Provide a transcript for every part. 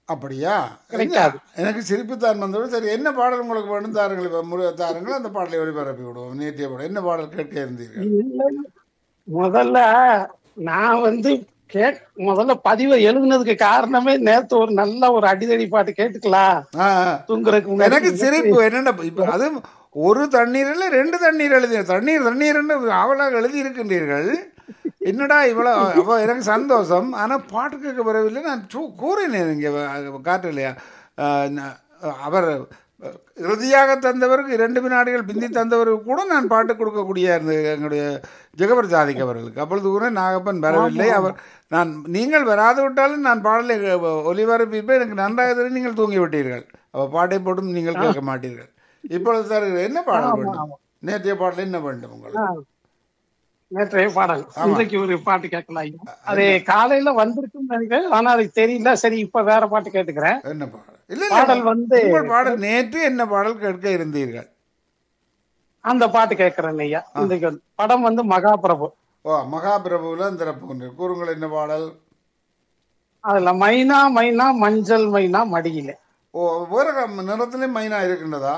அப்படியா கிடைக்காது. எனக்கு சிரிப்பு தான் வந்தோடு சரி என்ன பாடல் உங்களுக்கு வேண்டும் தாருங்கள் இப்போ முருக தாருங்கள் அந்த பாடலை ஒளிபரப்பி விடுவோம் நேற்றைய பாடல் என்ன பாடல் கேட்க இருந்தீர்கள் இல்ல, முதல்ல நான் வந்து கேக் முதல்ல பதிவை எழுதுனதுக்கு காரணமே நேத்து ஒரு நல்ல ஒரு அடிதடி பாட்டு கேட்டுக்கலாம் ஆ, ஆ. தூங்குறதுக்கு முன்னாடி எனக்கு சிரிப்பு என்னென்ன இப்ப அது ஒரு தண்ணீரில் ரெண்டு தண்ணீர் எழுதி தண்ணீர் தண்ணீர் என்று அவளாக எழுதி இருக்கின்றீர்கள் என்னடா இவ்வளோ அப்போ எனக்கு சந்தோஷம் ஆனால் பாட்டு கேட்க வரவில்லை நான் சூ- கூறினேன் இங்கே காட்டலையா அவர் இறுதியாக தந்தவருக்கு இரண்டு வினாடிகள் பிந்தி தந்தவருக்கு கூட நான் பாட்டு கொடுக்கக்கூடிய இருந்த எங்களுடைய ஜெகபர் ஜாதிக் அவர்களுக்கு அப்பொழுது கூட நாகப்பன் வரவில்லை அவர் நான் நீங்கள் வராது விட்டாலும் நான் பாடலை ஒலிபரப்பிப்பேன் எனக்கு நன்றாக தெரியும் நீங்கள் தூங்கி விட்டீர்கள் அவ பாட்டை போட்டும் நீங்கள் கேட்க மாட்டீர்கள் இப்பொழுது தருகிறேன் என்ன பாடல் வேண்டும் நேற்றைய பாடல் என்ன வேண்டும் உங்களுக்கு நேற்றைய பாடல் இன்றைக்கு ஒரு பாட்டு கேட்கலாம் ஐயா. அது காலையில வந்திருக்குன்னு நினைக்கிறேன் ஆனா அது தெரியல சரி இப்ப வேற பாட்டு கேட்டுக்கிறேன் என்ன பாடல் இல்ல பாடல் இல்ல வந்து உங்கள் பாடல் நேற்று என்ன பாடல் கேட்க இருந்தீர்கள் அந்த பாட்டு கேட்கிறேன் ஐயா இன்றைக்கு வந்து. படம் வந்து மகாபிரபு ஓ மகாபிரபுல திறப்பு கூறுங்கள் என்ன பாடல் அதுல மைனா மைனா மஞ்சள் மைனா மடியில ஓ வேற க- நிறத்திலே மைனா இருக்கின்றதா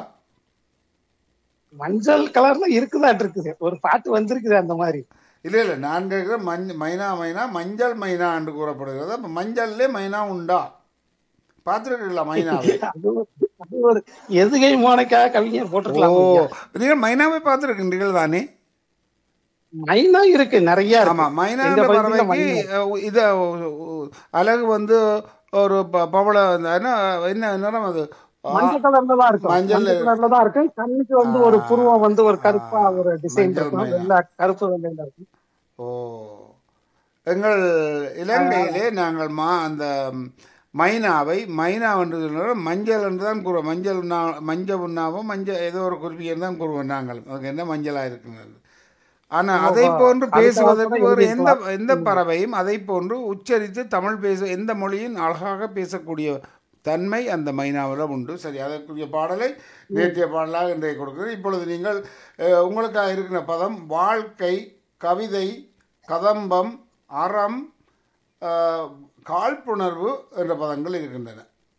மஞ்சள் கலர்ல இருக்குதான் இருக்குது ஒரு பாட்டு வந்திருக்குது அந்த மாதிரி இல்ல இல்ல நான் கேட்கிற மஞ்ச மைனா மைனா மஞ்சள் மைனா என்று கூறப்படுகிறது அப்ப மஞ்சள்லே மைனா உண்டா பார்த்துருக்கீங்களா மைனாவை அது ஒரு- அது ஒரு எதுகை மோனைக்காக கவிஞர் ஓ போட்டிருக்கலாம் ஐயா. நீங்கள் மைனாவை பார்த்துருக்கின்றீர்கள் தானே மைனா இருக்கு நிறைய ஆமா இருக்கு மைனா எங்க என்ற பகுதியில பறவைக்கு அஹ், இத அஹ், அழகு வந்து ஒரு ப- பவள அந்த என்ன என்ன நிறம் அது ஆ, மஞ்சள் கலர்ல தான் இருக்கும் மஞ்சள் மஞ்சள் கலர்ல தான் இருக்கு கண்ணுக்கு வந்து ஒரு புருவம் வந்து ஒரு கருப்பா ஒரு டிசைன் மஞ்சள் இருக்கும் மைனா. வெள்ளை கருப்பு வெள்ளையில இருக்கும் ஓ எங்கள் இலங்கையிலே நாங்கள் மா அந்த மைனாவை மைனா என்று சொல்லுறோம் மஞ்சள் என்று தான் கூறுவோம் மஞ்சள் உண்ணா மஞ்சள் உண்ணாவும் மஞ்சள் ஏதோ ஒரு குறிப்பியர் தான் கூறுவோம் நாங்கள் அதுக்கு என்ன மஞ்சளாக இருக்கிறது ஆனால் அதை போன்று அதுக்காக பேசுவதற்கு கூட ஒரு எந்த எழுதியிருக்கலாம். எந்த பறவையும் அதை போன்று உச்சரித்து தமிழ் பேச எந்த மொழியும் அழகாக பேசக்கூடிய தன்மை அந்த மைனாவில் உண்டு சரி அதற்குரிய பாடலை நேற்றைய பாடலாக இன்றைய கொடுக்குறேன் இப்பொழுது நீங்கள் அஹ், உங்களுக்காக இருக்கிற பதம் வாழ்க்கை கவிதை கதம்பம் அறம் அஹ், காழ்ப்புணர்வு என்ற பதங்கள் இருக்கின்றன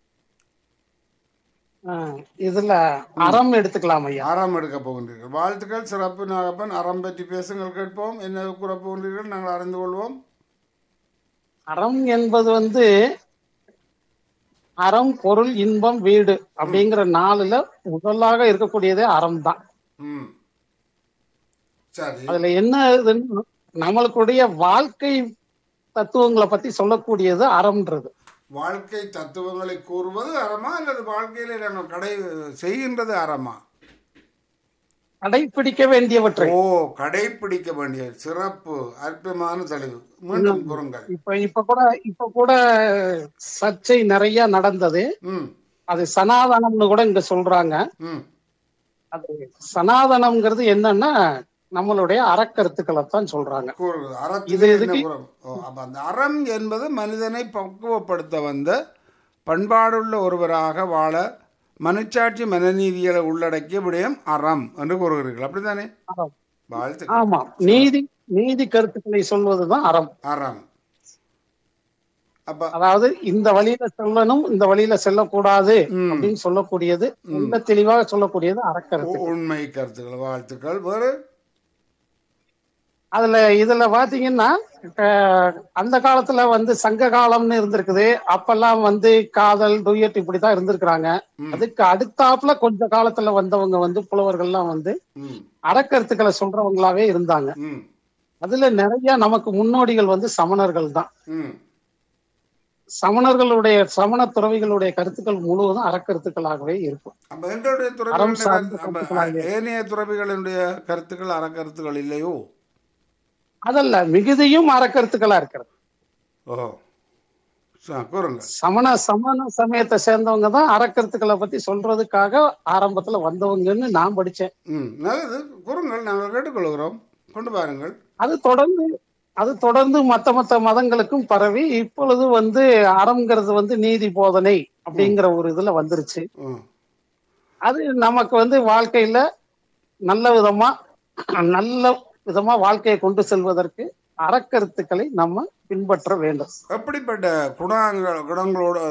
ஆ, இதுல அறம் எடுத்துக்கலாம் ஐயா அறம் எடுக்க போகின்றீர்கள் வாழ்த்துக்கள் சிறப்பு நாகப்பன் அறம் பற்றி பேசுங்கள் கேட்போம் என்ன கூற போகின்றீர்கள் நாங்கள் அறிந்து கொள்வோம் அறம் என்பது வந்து அறம் பொருள் இன்பம் வீடு அப்படிங்கிற நாலுல முதலாக இருக்கக்கூடியதே அறம் தான் ம் சரி அதுல என்ன இதுன்னு நம்மளுக்குடைய வாழ்க்கை தத்துவங்களை பத்தி சொல்லக்கூடியது அறம்ன்றது வாழ்க்கை தத்துவங்களை கூறுவது அறமா அல்லது வாழ்க்கையில நாங்கள் கடை செய்கின்றது அறமா கடைபிடிக்க வேண்டியவற்றை ஓ கடைப்பிடிக்க வேண்டிய சிறப்பு அற்புதமான தெளிவு மீண்டும் கூறுங்கள் இப்ப இப்ப கூட இப்ப கூட சர்ச்சை நிறைய நடந்தது ம் அது சனாதனம்னு கூட இங்க சொல்றாங்க ம் அது சனாதனம்ங்கிறது என்னன்னா நம்மளுடைய அறக்கருத்துக்களை தான் சொல்றாங்க கூறுவது இது அறத்திலே என்ன எதுக்கு? கூறும் ஓ, அப்ப அந்த அறம் என்பது மனிதனை பக்குவப்படுத்த வந்த பண்பாடுள்ள ஒருவராக வாழ மனுச்சாட்சி மனநீதிகளை உள்ளடக்கிய விடயம் அறம் என்று கூறுகிறீர்கள் அப்படித்தானே அறம். வாழ்த்து ஆமா நீதி நீதி கருத்துக்களை சொல்வதுதான் அறம் அறம் அப்ப அதாவது இந்த வழியில செல்லணும் இந்த வழியில செல்லக்கூடாது ம். அப்படின்னு சொல்லக்கூடியது நல்ல தெளிவாக சொல்லக்கூடியது அறக்கருத்து உ- உண்மை கருத்துக்கள் வாழ்த்துக்கள் வேறு அதுல இதுல பாத்தீங்கன்னா அஹ், அந்த காலத்துல வந்து சங்க காலம்னு இருந்திருக்குது அப்பெல்லாம் வந்து காதல் டுயட் இப்படிதான் இருந்திருக்கிறாங்க அதுக்கு அடுத்தாப்புல கொஞ்ச காலத்துல வந்தவங்க வந்து புலவர்கள்லாம் வந்து ம் அறக்கருத்துக்களை சொல்றவங்களாவே இருந்தாங்க ம் அதுல நிறைய நமக்கு முன்னோடிகள் வந்து சமணர்கள் தான் ம் சமணர்களுடைய சமண துறவிகளுடைய கருத்துக்கள் முழுவதும் அறக்கருத்துக்களாகவே இருக்கும் அப்ப எங்களுடைய அறம் துறவிகளுடைய சார்ந்த கருத்து- அப்ப கருத்துக்களாக ஏனைய துறவிகளுடைய கருத்துக்கள் அறக்கருத்துக்கள் இல்லையோ அதல்ல மிகுதியும் அறக்கருத்துக்களா இருக்கிறது ஓ ச- கூறுங்க சமண சமண சமயத்தை சேர்ந்தவங்க தான் அறக்கருத்துக்களை பத்தி சொல்றதுக்காக ஆரம்பத்துல வந்தவங்கன்னு நான் படிச்சேன் ம் நல்லது கூறுங்கள் நாங்கள் கேட்டுக்கொள்கிறோம் கொண்டு பாருங்கள் அது தொடர்ந்து அது தொடர்ந்து மத்த மத்த மதங்களுக்கும் பரவி இப்பொழுது வந்து அறம்ங்கிறது வந்து நீதி போதனை அப்படிங்கிற ஒரு இதுல வந்துருச்சு ம் அது நமக்கு வந்து வாழ்க்கையில நல்ல விதமா நல்ல விதமா வாழ்க்கையை கொண்டு செல்வதற்கு அறக்கருத்துக்களை நம்ம பின்பற்ற வேண்டும் எப்படிப்பட்ட குணங்கள் குணங்களோட